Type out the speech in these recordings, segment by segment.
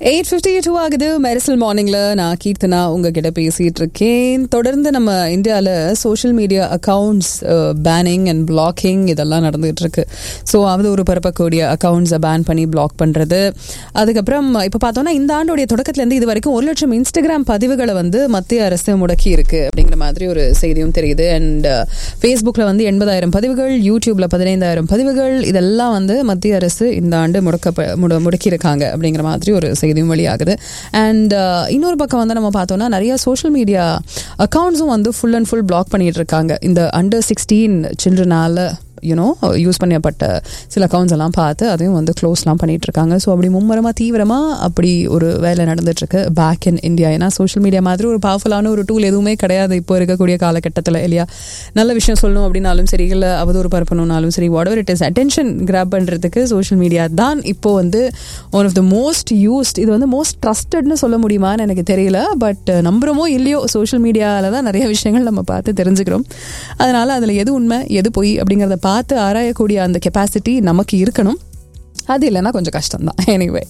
eight fifty two ஆகுது மெரிசல் மார்னிங்ல நான் கீர்த்தனா உங்ககிட்ட பேசிட்டு இருக்கேன் தொடர்ந்து நம்ம இந்தியாவில் social media accounts banning and blocking இதெல்லாம் நடந்துகிட்டு இருக்கு ஸோ அது ஒரு பரப்பக்கூடிய அக்கவுண்ட்ஸை பேன் பண்ணி பிளாக் பண்றது அதுக்கப்புறம் இப்போ பார்த்தோம்னா இந்த ஆண்டோடைய தொடக்கத்துலேருந்து இது வரைக்கும் ஒரு லட்சம் இன்ஸ்டாகிராம் பதிவுகளை வந்து மத்திய அரசு முடக்கி இருக்கு அப்படிங்கிற மாதிரி ஒரு செய்தியும் தெரியுது அண்ட் ஃபேஸ்புக்கில் வந்து எண்பதாயிரம் பதிவுகள் யூடியூப்ல பதினைந்தாயிரம் பதிவுகள் இதெல்லாம் வந்து மத்திய அரசு இந்த ஆண்டு முடக்க முடக்கியிருக்காங்க அப்படிங்கிற மாதிரி ஒரு செய்தியும் வெளியாகுது அண்ட் இன்னொரு பக்கம் வந்து நம்ம பார்த்தோம்னா நிறைய சோஷியல் மீடியா அக்கௌண்ட்ஸும் வந்து ஃபுல் அண்ட் ஃபுல் பிளாக் பண்ணிட்டு இருக்காங்க இந்த அண்டர் சிக்ஸ்டீன் சில்ட்ரனால யூனோ யூஸ் பண்ணப்பட்ட சில அக்கௌண்ட்ஸ் எல்லாம் பார்த்து அதையும் வந்து க்ளோஸ்லாம் பண்ணிட்டு இருக்காங்க ஸோ அப்படி மும்முரமாக தீவிரமாக அப்படி ஒரு வேலை நடந்துட்டு இருக்கு பேக் இன் இந்தியா ஏன்னா சோஷியல் மீடியா மாதிரி ஒரு பவர்ஃபுல்லான ஒரு டூல் எதுவுமே கிடையாது இப்போ இருக்கக்கூடிய காலகட்டத்தில் இல்லையா நல்ல விஷயம் சொல்லணும் அப்படின்னாலும் சரி இல்லை அவதூறு பரப்பணும்னாலும் சரி whatever it is attention grab பண்ணுறதுக்கு சோஷியல் மீடியா தான் இப்போ வந்து one of the most used இது வந்து மோஸ்ட் ட்ரஸ்டட்னு சொல்ல முடியுமான்னு எனக்கு தெரியல பட் நம்புறமோ இல்லையோ சோஷியல் மீடியாவில் தான் நிறைய விஷயங்கள் நம்ம பார்த்து தெரிஞ்சுக்கிறோம் அதனால அதில் எது உண்மை எது பொய் அப்படிங்கிறத பார்த்து ஆராயக்கூடிய அந்த கெப்பாசிட்டி நமக்கு இருக்கணும் அது இல்லைன்னா கொஞ்சம் கஷ்டம்தான் எனிவே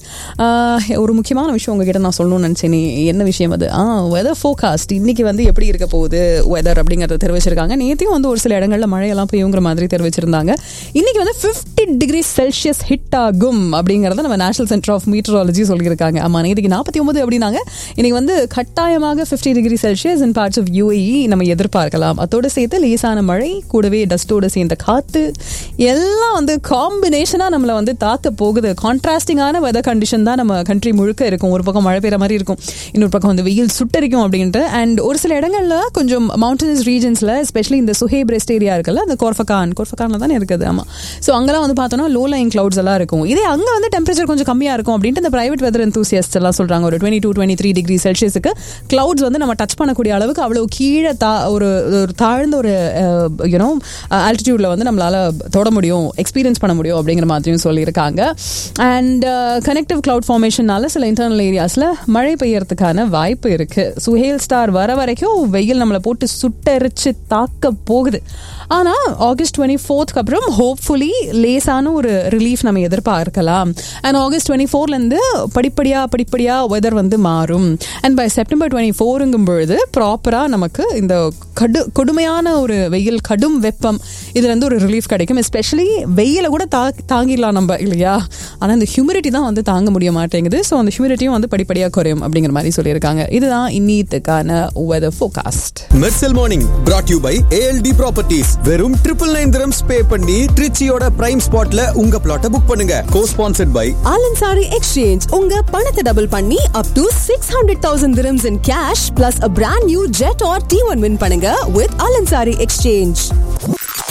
ஒரு முக்கியமான விஷயம் உங்ககிட்ட நான் சொல்லணும்னு நினச்சேன் என்ன விஷயம் அது ஆ வெதர் ஃபோகாஸ்ட் இன்னைக்கு வந்து எப்படி இருக்க போகுது வெதர் அப்படிங்கிறத தெரிவிச்சிருக்காங்க நேற்றையும் வந்து ஒரு சில இடங்களில் மழையெல்லாம் பெய்யுங்கிற மாதிரி தெரிவிச்சிருந்தாங்க இன்னைக்கு வந்து ஃபிஃப்டி டிகிரி செல்சியஸ் ஹிட் ஆகும் அப்படிங்கிறத நம்ம நேஷனல் சென்டர் ஆஃப் மீட்டராலஜி சொல்லியிருக்காங்க ஆமாம் நேற்றுக்கு நாற்பத்தி ஒன்பது அப்படின்னாங்க இன்னைக்கு வந்து கட்டாயமாக fifty degree Celsius in parts of UAE நம்ம எதிர்பார்க்கலாம் அதோடு சேர்த்து லேசான மழை கூடவே டஸ்ட்டோடு சேர்ந்த காற்று எல்லாம் வந்து காம்பினேஷனாக நம்மளை வந்து தாக்க போகுது கான்ட்ராஸ்டிங்கான வெதர் கண்டிஷன் தான் நம்ம கண்ட்ரி முழுக்க இருக்கும் ஒரு பக்கம் மழை பெய்கிற மாதிரி இருக்கும் இன்னொரு பக்கம் வந்து வெயில் சுட்டரிக்கும் அப்படின்ட்டு அண்ட் ஒரு சில இடங்கள்ல கொஞ்சம் மவுண்டனஸ் ரீஜன்ஸ்ல எஸ்பெஷலி இந்த சுஹேப் ரெஸ்ட் ஏரியா இருக்குல்ல அந்த கோர்ஃபகான் கோர்ஃபகான்ல தானே இருக்குது ஆமா ஸோ அங்கெல்லாம் வந்து பார்த்தோம்னா லோ லைன் கிளவுட்ஸ் எல்லாம் இருக்கும் இதே அங்கே வந்து டெம்பரேச்சர் கொஞ்சம் கம்மியாக இருக்கும் அப்படின்ட்டு இந்த பிரைவேட் வெதர் எந்தூசியஸ்ட் எல்லாம் சொல்றாங்க ஒரு twenty two twenty three degree செல்சியஸுக்கு கிளவுட்ஸ் வந்து நம்ம டச் பண்ணக்கூடிய அளவுக்கு அவ்வளோ கீழே தா ஒரு ஒரு தாழ்ந்த ஒரு யூனோ ஆல்டிடியூட்ல வந்து நம்மளால தொட முடியும் எக்ஸ்பீரியன்ஸ் பண்ண முடியும் அப்படிங்கிற மாதிரியும் சொல்லியிருக்காங்க அண்ட் கனெக்டிவ் கிளவுட் ஃபார்மேஷனால சில இன்டர்னல் ஏரியாஸில் மழை பெய்யறதுக்கான வாய்ப்பு இருக்கு சுஹேல் ஸ்டார் வர வரைக்கும் வெயில் நம்மளை போட்டு சுட்டரிச்சு தாக்க போகுது ஆனால் ஆகஸ்ட் டுவெண்ட்டி ஃபோர்த்துக்கு அப்புறம் ஹோப்ஃபுல்லி லேசான ஒரு ரிலீஃப் நம்ம எதிர்பார்க்கலாம் அண்ட் ஆகஸ்ட் டுவெண்ட்டி ஃபோர்லேருந்து படிப்படியாக படிப்படியாக வெதர் வந்து மாறும் அண்ட் பை செப்டம்பர் டுவெண்ட்டி ஃபோருங்கும் பொழுது ப்ராப்பராக நமக்கு இந்த கடு கொடுமையான ஒரு வெயில் கடும் வெப்பம் இதுலேருந்து ஒரு ரிலீஃப் கிடைக்கும் எஸ்பெஷலி வெயில கூட தா தாங்கிடலாம் நம்ம இல்லையா ஆனால் இந்த ஹியூமிடிட்டி தான் வந்து தாங்க முடிய மாட்டேங்குது ஸோ அந்த ஹியூமிடிட்டியும் வந்து படிப்படியாக குறையும் அப்படிங்கிற மாதிரி சொல்லியிருக்காங்க இதுதான் இன்னித்துக்கான weather forecast Mersal morning brought you by ALT properties வெறும் ட்ரிபிள் நைன் திரம்ஸ் பே பண்ணி ட்ரிச்சியோட பிரைம் ஸ்பாட்ல உங்க பிளாட்டை புக் பண்ணுங்க co sponsored by Alansari exchange உங்க பணத்தை டபுள் பண்ணி up to six hundred thousand dirhams in cash plus a brand new Jetour T one win பண்ணுங்க வித் ஆலன்சாரி எக்ஸ்சேஞ்ச்